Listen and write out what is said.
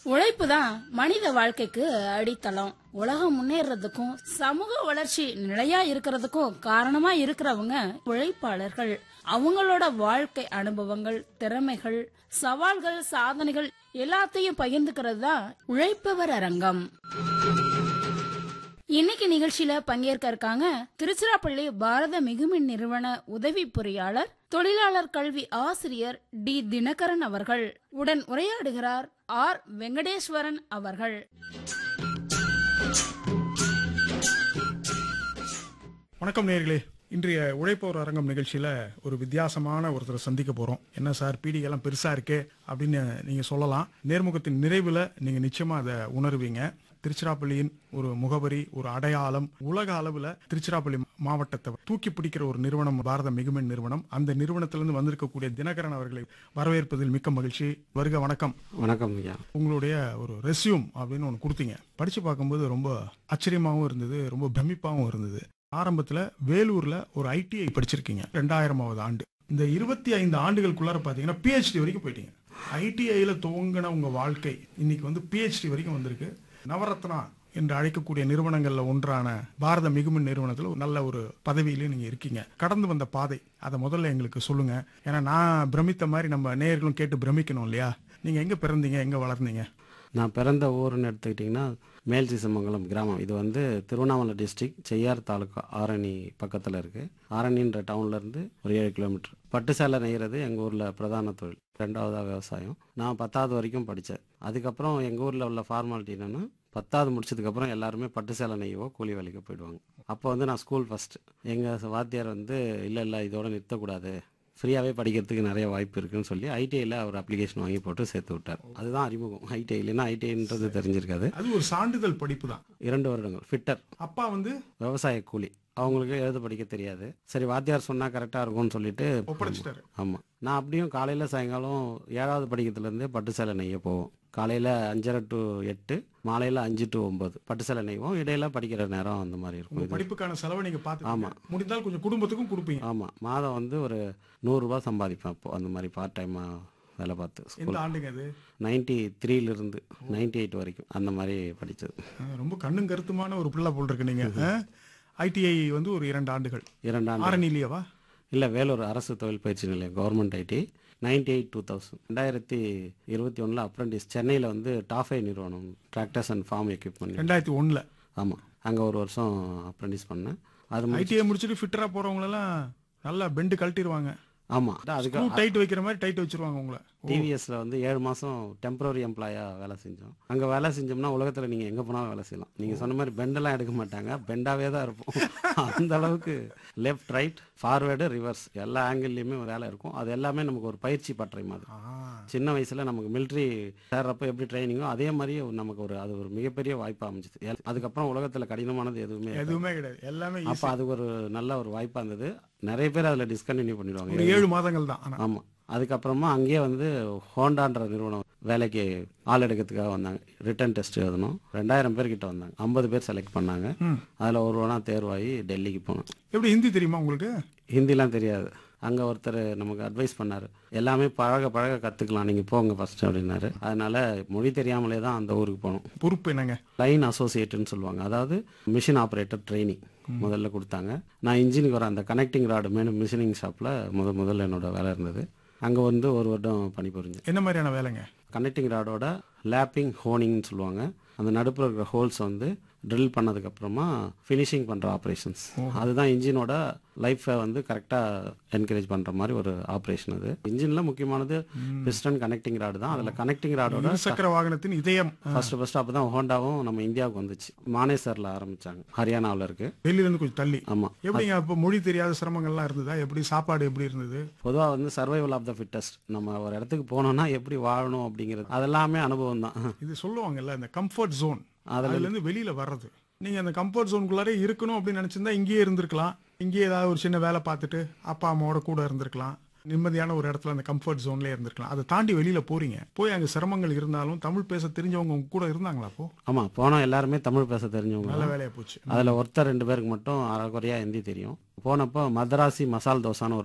உழைப்பு தான் மனித வாழ்க்கைக்கு அடித்தளம் உலகம் முன்னேறதுக்கும் சமூக வளர்ச்சி நிலையா இருக்கிறதுக்கும் காரணமா இருக்கிறவங்க உழைப்பாளர்கள் அவங்களோட வாழ்க்கை அனுபவங்கள் திறமைகள் சவால்கள் சாதனைகள் எல்லாத்தையும் பகிர்ந்துக்கிறது தான் உழைப்பவர் அரங்கம் இன்னைக்கு நிகழ்ச்சியில பங்கேற்க இருக்காங்க திருச்சிராப்பள்ளி பாரத மிகுமின் நிறுவன உதவி பொறியாளர் தொழிலாளர் கல்வி ஆசிரியர் டி தினகரன் அவர்கள் உடன் உரையாடுகிறார் ஆர் வெங்கடேஸ்வரன் அவர்கள் வணக்கம் நேர்களே இன்றைய உழைப்போர் அரங்கம் நிகழ்ச்சியில ஒரு வித்தியாசமான ஒருத்தரை சந்திக்க போறோம் என்ன சார் பீடிகை எல்லாம் பெருசா இருக்கே அப்படின்னு நீங்க சொல்லலாம் நேர்முகத்தின் நிறைவுல நீங்க நிச்சயமா அதை உணர்வீங்க திருச்சிராப்பள்ளியின் ஒரு முகவரி ஒரு அடையாளம் உலக அளவுல திருச்சிராப்பள்ளி மாவட்டத்தை தூக்கி பிடிக்கிற ஒரு நிறுவனம் பாரத மிகுமின் நிறுவனம் அந்த நிறுவனத்திலிருந்து வந்திருக்கக்கூடிய தினகரன் அவர்களை வரவேற்பதில் மிக்க மகிழ்ச்சி வருக வணக்கம் வணக்கம் ஐயா உங்களுடைய ஒரு ரெஸ்யூம் அப்படின்னு ஒன்று கொடுத்தீங்க படிச்சு பார்க்கும்போது ரொம்ப ஆச்சரியமாகவும் இருந்தது ரொம்ப பிரமிப்பாகவும் இருந்தது ஆரம்பத்தில் வேலூர்ல ஒரு ஐடிஐ படிச்சிருக்கீங்க ரெண்டாயிரமாவது ஆண்டு இந்த இருபத்தி ஐந்து ஆண்டுகளுக்குள்ளார பார்த்தீங்கன்னா பிஹெச்டி வரைக்கும் போயிட்டீங்க ஐடிஐயில் துவங்கின உங்க வாழ்க்கை இன்னைக்கு வந்து பிஹெச்டி வரைக்கும் வந்திருக்கு நவரத்னா என்று அழைக்கக்கூடிய நிறுவனங்கள்ல ஒன்றான பாரத மிகுமின் நிறுவனத்தில் ஒரு நல்ல ஒரு பதவியிலே நீங்க இருக்கீங்க கடந்து வந்த பாதை அதை முதல்ல எங்களுக்கு சொல்லுங்க ஏன்னா நான் பிரமித்த மாதிரி நம்ம நேயர்களும் கேட்டு பிரமிக்கணும் இல்லையா நீங்க எங்க பிறந்தீங்க எங்க வளர்ந்தீங்க நான் பிறந்த ஊருன்னு எடுத்துக்கிட்டிங்கன்னா மேல்சிசமங்கலம் கிராமம் இது வந்து திருவண்ணாமலை டிஸ்ட்ரிக்ட் செய்யார் தாலுக்கா ஆரணி பக்கத்தில் இருக்குது ஆரணின்ற டவுன்லேருந்து ஒரு ஏழு கிலோமீட்டர் பட்டு சேலை நெய்கிறது எங்கள் ஊரில் பிரதான தொழில் ரெண்டாவதாக விவசாயம் நான் பத்தாவது வரைக்கும் படித்தேன் அதுக்கப்புறம் எங்கள் ஊரில் உள்ள ஃபார்மாலிட்டி என்னென்னா பத்தாவது முடிச்சதுக்கப்புறம் எல்லாருமே பட்டு சேலை நெய்யவோ கூலி வேலைக்கு போயிடுவாங்க அப்போ வந்து நான் ஸ்கூல் ஃபஸ்ட்டு எங்கள் வாத்தியார் வந்து இல்லை இல்லை இதோட நிறுத்தக்கூடாது ஃப்ரீயாகவே படிக்கிறதுக்கு நிறைய வாய்ப்பு இருக்குன்னு சொல்லி ஐடிஐயில் அவர் அப்ளிகேஷன் வாங்கி போட்டு சேர்த்து விட்டார் அதுதான் அறிமுகம் ஐடிஐ இல்லைன்னா ஐடிஐன்றது தெரிஞ்சிருக்காது அது ஒரு சான்றிதழ் படிப்பு தான் இரண்டு வருடங்கள் ஃபிட்டர் அப்பா வந்து விவசாய கூலி அவங்களுக்கு எழுத படிக்க தெரியாது சரி வாத்தியார் சொன்னால் கரெக்டாக இருக்கும்னு சொல்லிட்டு ஒப்படைச்சிட்டாரு ஆமாம் நான் அப்படியும் காலையில் சாயங்காலம் ஏழாவது படிக்கிறதுலேருந்தே பட்டு சேலை நெய்ய போவோம் காலையில் அஞ்சரை டு எட்டு மாலையில் அஞ்சு டு ஒம்பது பட்டு சேலை நெய்வோம் இடையில படிக்கிற நேரம் அந்த மாதிரி இருக்கும் உங்க இது படிப்புக்கான செலவை நீங்க பார்த்து ஆமா. முடிந்தால் கொஞ்சம் குடும்பத்துக்கும் கொடுப்பீங்க ஆமாம் மாதம் வந்து ஒரு நூறுரூபா சம்பாதிப்பேன் அப்போ அந்த மாதிரி பார்ட் டைமாக வேலை பார்த்து எந்த ஸ்கூல் ஆண்டுங்க அது நைன்டி த்ரீலேருந்து நைன்டி எயிட் வரைக்கும் அந்த மாதிரி படித்தது அஹ் ரொம்ப கண்ணும் கருத்துமான ஒரு பிள்ளை போல் இருக்கு நீங்க ஐடிஐ வந்து ஒரு இரண்டு ஆண்டுகள் இரண்டு ஆண்டு ஆரணிலியவா இல்லை வேலூர் அரசு தொழில் பயிற்சி நிலையம் government ITI ninety eight two thousand ரெண்டாயிரத்தி இருபத்தி ஒன்றில் அப்ரண்டிஸ் சென்னையில் வந்து டாஃபை நிறுவனம் டிராக்டர்ஸ் அண்ட் ஃபார்ம் எக்யூப்மெண்ட் ரெண்டாயிரத்தி ஒண்ணுல ஆமாம் அங்கே ஒரு வருஷம் அப்ரண்டிஸ் பண்ணேன் அது முடிச்சு ஐடிஐ முடிச்சுட்டு ஃபிட்டரா போறவங்க எல்லாம் நல்லா பெண்டு கழட்டிடுவாங்க ஆமாம் அதுக்கு ஸ்க்ரூ டைட் வைக்கிற மாதிரி டைட் வச்சிருவாங்க உங்களை டிவிஎஸ்ல வந்து ஏழு மாதம் டெம்பரரி எம்ப்ளாயாக வேலை செஞ்சோம் அங்கே வேலை செஞ்சோம்னா உலகத்தில் நீங்கள் எங்கே போனாலும் வேலை செய்யலாம் நீங்கள் சொன்ன மாதிரி பெண்டெல்லாம் எடுக்க மாட்டாங்க பெண்டாவே தான் இருப்போம் அந்த அளவுக்கு லெஃப்ட் ரைட் ஃபார்வேர்டு ரிவர்ஸ் எல்லா ஆங்கிள்லையுமே வேலை இருக்கும் அது எல்லாமே நமக்கு ஒரு பயிற்சி பற்றை மாதிரி ஆ, சின்ன வயசுல நமக்கு மிலிட்ரி சேர்றப்ப எப்படி ட்ரைனிங்கோ அதே மாதிரி நமக்கு ஒரு அது ஒரு மிகப்பெரிய வாய்ப்பா அமைஞ்சது எல்- அதுக்கப்புறம் உலகத்துல கடினமானது எதுவுமே இருக்காது. எதுவுமே கிடையாது எல்லாமே அப்ப அது ஒரு நல்ல ஒரு வாய்ப்பா இருந்தது நிறைய பேர் அதுல டிஸ்கண்டினியூ ஒரு பண்ணிடுவாங்க ஏழு மாதங்கள் தான் ஆனா ஆமா அதுக்கப்புறமா அங்கேயே வந்து ஹோண்டான்ற நிறுவனம் வேலைக்கு ஆள் எடுக்கிறதுக்காக வந்தாங்க ரிட்டன் டெஸ்ட் எழுதணும் ரெண்டாயிரம் பேர் கிட்ட வந்தாங்க ஐம்பது பேர் செலக்ட் பண்ணாங்க ம். அதுல ஒருவனா தேர்வாகி டெல்லிக்கு போனோம் எப்படி ஹிந்தி தெரியுமா உங்களுக்கு ஹிந்திலாம் தெரியாது அங்கே ஒருத்தர் நமக்கு அட்வைஸ் பண்ணார் எல்லாமே பழக பழக கற்றுக்கலாம் நீங்கள் போங்க ஃபர்ஸ்ட் அப்படின்னாரு அதனால மொழி தெரியாமலே தான் அந்த ஊருக்கு போனோம் பொறுப்பு என்னங்க லைன் அசோசியேட்டுன்னு சொல்லுவாங்க அதாவது மிஷின் ஆப்ரேட்டர் ட்ரைனிங் முதல்ல கொடுத்தாங்க நான் இன்ஜினுக்கு வர அந்த கனெக்டிங் ராடு மேனு மிஷினிங் ஷாப்பில் முத முதல்ல என்னோட வேலை இருந்தது அங்கே வந்து ஒரு வருடம் பணிபுரிஞ்சேன் என்ன மாதிரியான வேலைங்க கனெக்டிங் ராடோட லேப்பிங் ஹோனிங்னு சொல்லுவாங்க அந்த நடுப்புற இருக்கிற ஹோல்ஸ் வந்து ட்ரில் பண்ணதுக்கு அப்புறமா ஃபினிஷிங் பண்ற ஆப்ரேஷன்ஸ் அதுதான் இன்ஜினோட லைஃப்பை வந்து கரெக்டாக என்கரேஜ் பண்ற மாதிரி ஒரு ஆப்ரேஷன் அது இன்ஜின்ல முக்கியமானது பிஸ்டன் கனெக்டிங் ராடு தான் அதுல கனெக்டிங் ராடோட இருசக்கர வாகனத்தின் இதயம் ஃபர்ஸ்ட் ஃபர்ஸ்ட் அப்பதான் ஹோண்டாவும் நம்ம இந்தியாவுக்கு வந்துச்சு மானேசர்ல ஆரம்பிச்சாங்க ஹரியானாவில் இருக்கு வெளியில இருந்து கொஞ்சம் தள்ளி ஆமா எப்படிங்க அப்போ மொழி தெரியாத சிரமங்கள்லாம் இருந்ததா எப்படி சாப்பாடு எப்படி இருந்தது பொதுவா வந்து சர்வைவல் ஆஃப் த ஃபிட்டஸ்ட் நம்ம ஒரு இடத்துக்கு போனோம்னா எப்படி வாழணும் அப்படிங்கிறது அதெல்லாமே அனுபவம் தான் இது சொல்லுவாங்கல்ல இந்த கம்ஃபர்ட் ஜோன் அதுல இருந்து வெளியில வர்றது நீங்க அந்த கம்ஃபர்ட் ஜோனுக்குள்ளாரே இருக்கணும் அப்படின்னு நினைச்சிருந்தா இங்கேயே இருந்திருக்கலாம் இங்கேயே ஏதாவது ஒரு சின்ன வேலை பார்த்துட்டு அப்பா அம்மாவோட கூட இருந்திருக்கலாம் நிம்மதியான ஒரு இடத்துல அந்த கம்ஃபர்ட் ஜோன்லயே இருந்திருக்கலாம் அதை தாண்டி வெளியில போறீங்க போய் அங்க சிரமங்கள் இருந்தாலும் தமிழ் பேச தெரிஞ்சவங்க உங்க கூட இருந்தாங்களா அப்போ ஆமா போனா எல்லாருமே தமிழ் பேச தெரிஞ்சவங்க நல்ல தான். வேலையா போச்சு அதுல ஒருத்தர் ரெண்டு பேருக்கு மட்டும் அரைக்குறையா ஹிந்தி தெரியும் போனப்போ மதராசி மசால் தோசான்னு ஒரு